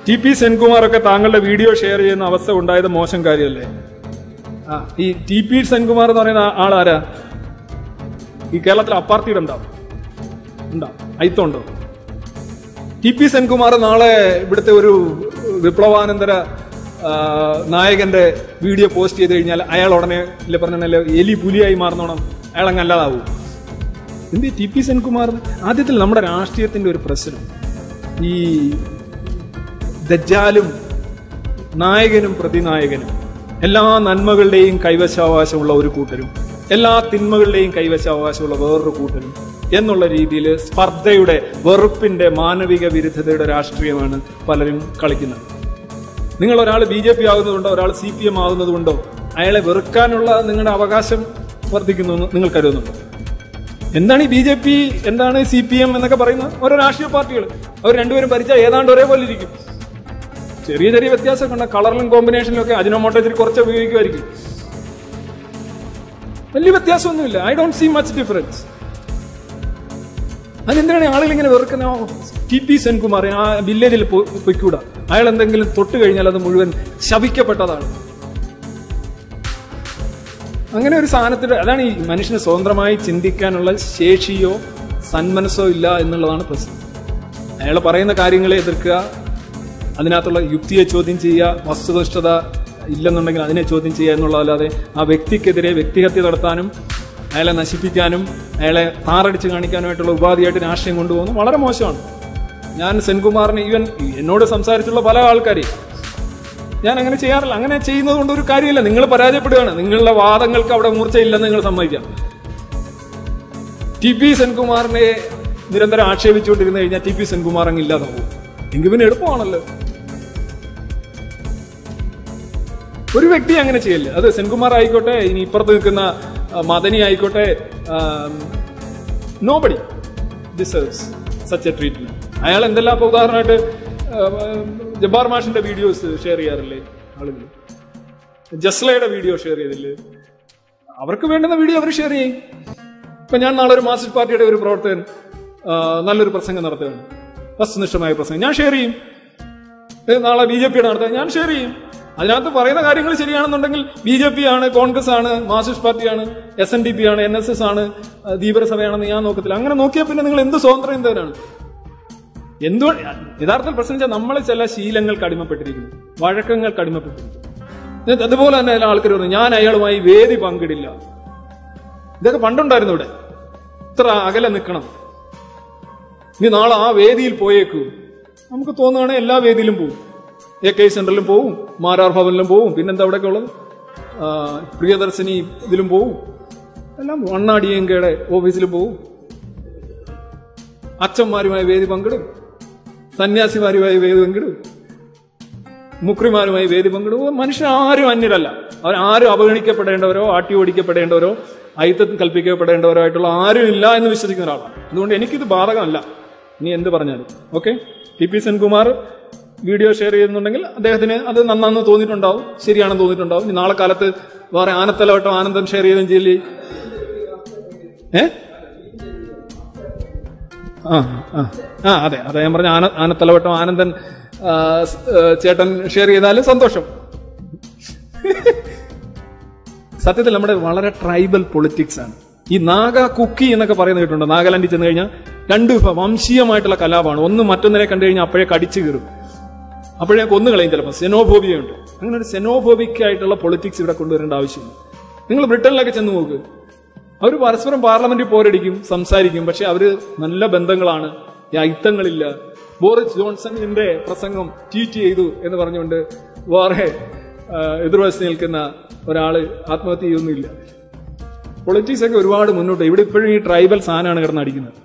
T P സെൻകുമാറൊക്കെ താങ്കളുടെ video share ചെയ്യുന്ന അവസ്ഥ ഉണ്ടായത് മോശം കാര്യമല്ലേ ആ ഈ ടി പി സെൻകുമാർ എന്ന് പറയുന്ന ആ- ആളാരാ ഈ കേരളത്തിൽ അപ്പാർട്ടിയുടെ ഉണ്ടോ ഉണ്ടോ അയിത്തമുണ്ടോ ടി പി സെൻകുമാർ നാളെ ഇവിടുത്തെ ഒരു വിപ്ലവാനന്തര ആ, നായകന്റെ വീഡിയോ പോസ്റ്റ് ചെയ്ത് കഴിഞ്ഞാൽ അയാൾ ഉടനെ ഇല്ല പറഞ്ഞ എലി പുലിയായി മാറുന്നോണം അയാൾ അങ്ങ് അല്ലാതാവും എന്ത് ടി പി സെൻകുമാർ ആദ്യത്തിൽ നമ്മുടെ രാഷ്ട്രീയത്തിന്റെ ഒരു പ്രശ്നം ഈ ദജ്ജാലും നായകനും പ്രതിനായകനും എല്ലാ നന്മകളുടെയും കൈവശാവകാശമുള്ള ഒരു കൂട്ടരും എല്ലാ തിന്മകളുടെയും കൈവശാവകാശമുള്ള വേറൊരു കൂട്ടരും എന്നുള്ള രീതിയിൽ സ്പർദ്ധയുടെ വെറുപ്പിന്റെ മാനവിക വിരുദ്ധതയുടെ രാഷ്ട്രീയമാണ് പലരും കളിക്കുന്നത് നിങ്ങൾ ഒരാൾ ബി ജെ പി ആകുന്നതുകൊണ്ടോ ഒരാൾ സി പി എം ആകുന്നതുകൊണ്ടോ അയാളെ വെറുക്കാനുള്ള നിങ്ങളുടെ അവകാശം വർദ്ധിക്കുന്നു എന്ന് നിങ്ങൾ കരുതുന്നുണ്ടോ എന്താണ് ഈ ബി ജെ പി എന്താണ് സി പി എം എന്നൊക്കെ പറയുന്ന ഓരോ രാഷ്ട്രീയ പാർട്ടികൾ അവർ രണ്ടുപേരും ഭരിച്ചാൽ ഏതാണ്ട് ഒരേപോലെ ഇരിക്കും ചെറിയ ചെറിയ വ്യത്യാസമൊക്കെ ഉണ്ട് കളറിലും കോമ്പിനേഷനിലും ഒക്കെ അജിനോമോട്ടോ ഇച്ചിരി കുറച്ച് ഉപയോഗിക്കുമായിരിക്കും വലിയ വ്യത്യാസമൊന്നുമില്ല I don't see much difference അതെന്തിനാണ് ആളുകൾ ഇങ്ങനെ വെറുക്കുന്ന ടി പി സെൻകുമാർ ആ വില്ലേജിൽ പോ- പൊയ്ക്കൂടാ അയാൾ എന്തെങ്കിലും തൊട്ട് കഴിഞ്ഞാൽ അത് മുഴുവൻ ശപിക്കപ്പെട്ടതാണ് അങ്ങനെ ഒരു സാധനത്തിന്റെ അതാണ് ഈ മനുഷ്യന് സ്വതന്ത്രമായി ചിന്തിക്കാനുള്ള ശേഷിയോ സന്മനസ്സോ ഇല്ല എന്നുള്ളതാണ് പ്രശ്നം അയാൾ പറയുന്ന കാര്യങ്ങളെ എതിർക്കുക അതിനകത്തുള്ള യുക്തിയെ ചോദ്യം ചെയ്യുക വസ്തുനിഷ്ഠത ഇല്ലെന്നുണ്ടെങ്കിൽ അതിനെ ചോദ്യം ചെയ്യുക എന്നുള്ളതല്ലാതെ ആ വ്യക്തിക്കെതിരെ വ്യക്തിഹത്യ നടത്താനും അയാളെ നശിപ്പിക്കാനും അയാളെ താറടിച്ച് കാണിക്കാനുമായിട്ടുള്ള ഉപാധിയായിട്ട് രാഷ്ട്രീയം കൊണ്ടുപോകുന്നു വളരെ മോശമാണ് ഞാൻ സെൻകുമാറിന് ഈവൻ എന്നോട് സംസാരിച്ചുള്ള പല ആൾക്കാരെയും ഞാൻ അങ്ങനെ ചെയ്യാറില്ല അങ്ങനെ ചെയ്യുന്നത് കൊണ്ട് ഒരു കാര്യമില്ല നിങ്ങൾ പരാജയപ്പെടുകയാണ് നിങ്ങളുടെ വാദങ്ങൾക്ക് അവിടെ മൂർച്ചയില്ലെന്ന് നിങ്ങൾ സമ്മതിക്കാം ടി പി സെൻകുമാറിനെ നിരന്തരം ആക്ഷേപിച്ചുകൊണ്ടിരുന്നു കഴിഞ്ഞാൽ ടി പി സെൻകുമാർ അങ്ങ് ഇല്ലാതെ പോകും എങ്കിൽ പിന്നെ എളുപ്പമാണല്ലോ ഒരു വ്യക്തി അങ്ങനെ ചെയ്യല്ലേ അത് സെൻകുമാർ ആയിക്കോട്ടെ ഇനി ഇപ്പുറത്ത് നിൽക്കുന്ന ആ, മദനി ആയിക്കോട്ടെ nobody deserves such a treatment അയാൾ എന്തെല്ലാം ഇപ്പൊ ഉദാഹരണമായിട്ട് ആ, ജബ്ബാർ മാഷിന്റെ വീഡിയോസ് ഷെയർ ചെയ്യാറില്ലേ ആളുകൾ ജസ്ലയുടെ വീഡിയോ ഷെയർ ചെയ്തില്ലേ അവർക്ക് വേണ്ടുന്ന വീഡിയോ അവർ ഷെയർ ചെയ്യും ഇപ്പൊ ഞാൻ നാളെ ഒരു മാർക്സിസ്റ്റ് പാർട്ടിയുടെ ഒരു പ്രവർത്തകൻ ആ, നല്ലൊരു പ്രസംഗം നടത്തുകയാണ് വസ്തുനിഷ്ഠമായ പ്രസംഗം ഞാൻ ഷെയർ ചെയ്യും ഏ, നാളെ ബി ജെ പിയുടെ നടത്താൻ ഞാൻ ഷെയർ ചെയ്യും അതിനകത്ത് പറയുന്ന കാര്യങ്ങൾ ശരിയാണെന്നുണ്ടെങ്കിൽ ബി ജെ പി ആണ് കോൺഗ്രസ് ആണ് മാർക്സിസ്റ്റ് പാർട്ടിയാണ് എസ് എൻ ഡി പി ആണ് എൻ എസ് എസ് ആണ് ആ, ധീവരസഭയാണെന്ന് ഞാൻ നോക്കത്തില്ല അങ്ങനെ നോക്കിയാൽ പിന്നെ നിങ്ങൾ എന്ത് സ്വാതന്ത്ര്യം എന്തവരാണ് എന്തോ യഥാർത്ഥത്തിൽ പ്രശ്നം വെച്ചാൽ നമ്മൾ ചില ശീലങ്ങൾക്ക് അടിമപ്പെട്ടിരിക്കുന്നു വഴക്കങ്ങൾക്ക് അടിമപ്പെട്ടിരിക്കുന്നു ഇത് അതുപോലെ തന്നെ ചില ആൾക്കാർ പറഞ്ഞു ഞാൻ അയാളുമായി വേദി പങ്കിടില്ല ഇതൊക്കെ പണ്ടുണ്ടായിരുന്നു ഇവിടെ ഇത്ര അകലെ നിൽക്കണം ഇനി നാളെ ആ വേദിയിൽ പോയേക്കൂ നമുക്ക് തോന്നുകയാണെങ്കിൽ എല്ലാ വേദിയിലും പോകും എ കെ സെന്ററിലും പോവും മാരാർ ഭവനിലും പോവും പിന്നെന്താ അവിടെയൊക്കെ ഉള്ളത് ആ, പ്രിയദർശിനി ഇതിലും പോവും എല്ലാം വണ്ണാടിയങ്കയുടെ ഓഫീസിലും പോവും അച്ഛന്മാരുമായി വേദി പങ്കിടും സന്യാസിമാരുമായി വേദി പങ്കിടും മുക്രിമാരുമായി വേദി പങ്കിടും മനുഷ്യർ ആരും അന്യരല്ല അവർ ആരും അവഗണിക്കപ്പെടേണ്ടവരോ ആട്ടി ഓടിക്കപ്പെടേണ്ടവരോ അയിത്തം കൽപ്പിക്കപ്പെടേണ്ടവരോ ആയിട്ടുള്ള ആരും ഇല്ല എന്ന് വിശ്വസിക്കുന്ന ഒരാളാണ് അതുകൊണ്ട് എനിക്കിത് ബാധകമല്ല ഇനി എന്ത് പറഞ്ഞാലും okay T P Senkumar video share ചെയ്യുന്നുണ്ടെങ്കിൽ അദ്ദേഹത്തിന് അത് നന്നാന്ന് തോന്നിയിട്ടുണ്ടാവും ശരിയാണെന്ന് തോന്നിയിട്ടുണ്ടാവും ഇനി നാളെ കാലത്ത് വേറെ ആനത്തലവട്ടം ആനന്ദം ഷെയർ ചെയ്തും ചെയ്യില്ലേ ഏ ആ ആ ആ അതെ അതെ ഞാൻ പറഞ്ഞ ആന ആനത്തലവട്ടം ആനന്ദൻ ആ, സ്, ഏ, ചേട്ടൻ ഷെയർ ചെയ്താലും സന്തോഷം സത്യത്തിൽ നമ്മുടെ വളരെ ട്രൈബൽ പൊളിറ്റിക്സ് ആണ് ഈ നാഗ കുക്കി എന്നൊക്കെ പറയുന്നത് കേട്ടിട്ടുണ്ടോ നാഗാലാൻഡിൽ ചെന്ന് കഴിഞ്ഞാൽ രണ്ട് വിഭ- വംശീയമായിട്ടുള്ള കലാപമാണ് ഒന്ന് മറ്റൊന്നിനെ കണ്ടു കഴിഞ്ഞാൽ അപ്പോഴേ കടിച്ചു കീറും അപ്പോഴേ കൊന്നു കളയും ചിലപ്പോൾ സെനോഫോബിയുണ്ട് അങ്ങനെ ഒരു സെനോഫോബിക് ആയിട്ടുള്ള പൊളിറ്റിക്സ് ഇവിടെ കൊണ്ടുവരേണ്ട ആവശ്യമില്ല നിങ്ങൾ ബ്രിട്ടനിലൊക്കെ ചെന്ന് നോക്ക് അവർ പരസ്പരം പാർലമെന്റിൽ പോരടിക്കും സംസാരിക്കും പക്ഷെ അവര് നല്ല ബന്ധങ്ങളാണ് ഈ അയിത്തങ്ങളില്ല ബോറിസ് ജോൺസണിന്റെ പ്രസംഗം ട്വീറ്റ് ചെയ്തു എന്ന് പറഞ്ഞുകൊണ്ട് വേറെ ആ, എതിർവശത്ത് നിൽക്കുന്ന ഒരാള് ആത്മഹത്യ ചെയ്യൊന്നുമില്ല പൊളിറ്റിക്സ് ഒക്കെ ഒരുപാട് മുന്നോട്ട് ഇവിടെ ഇപ്പോഴും ഈ ട്രൈബൽ സാധനമാണ് കിടന്ന് അടിക്കുന്നത്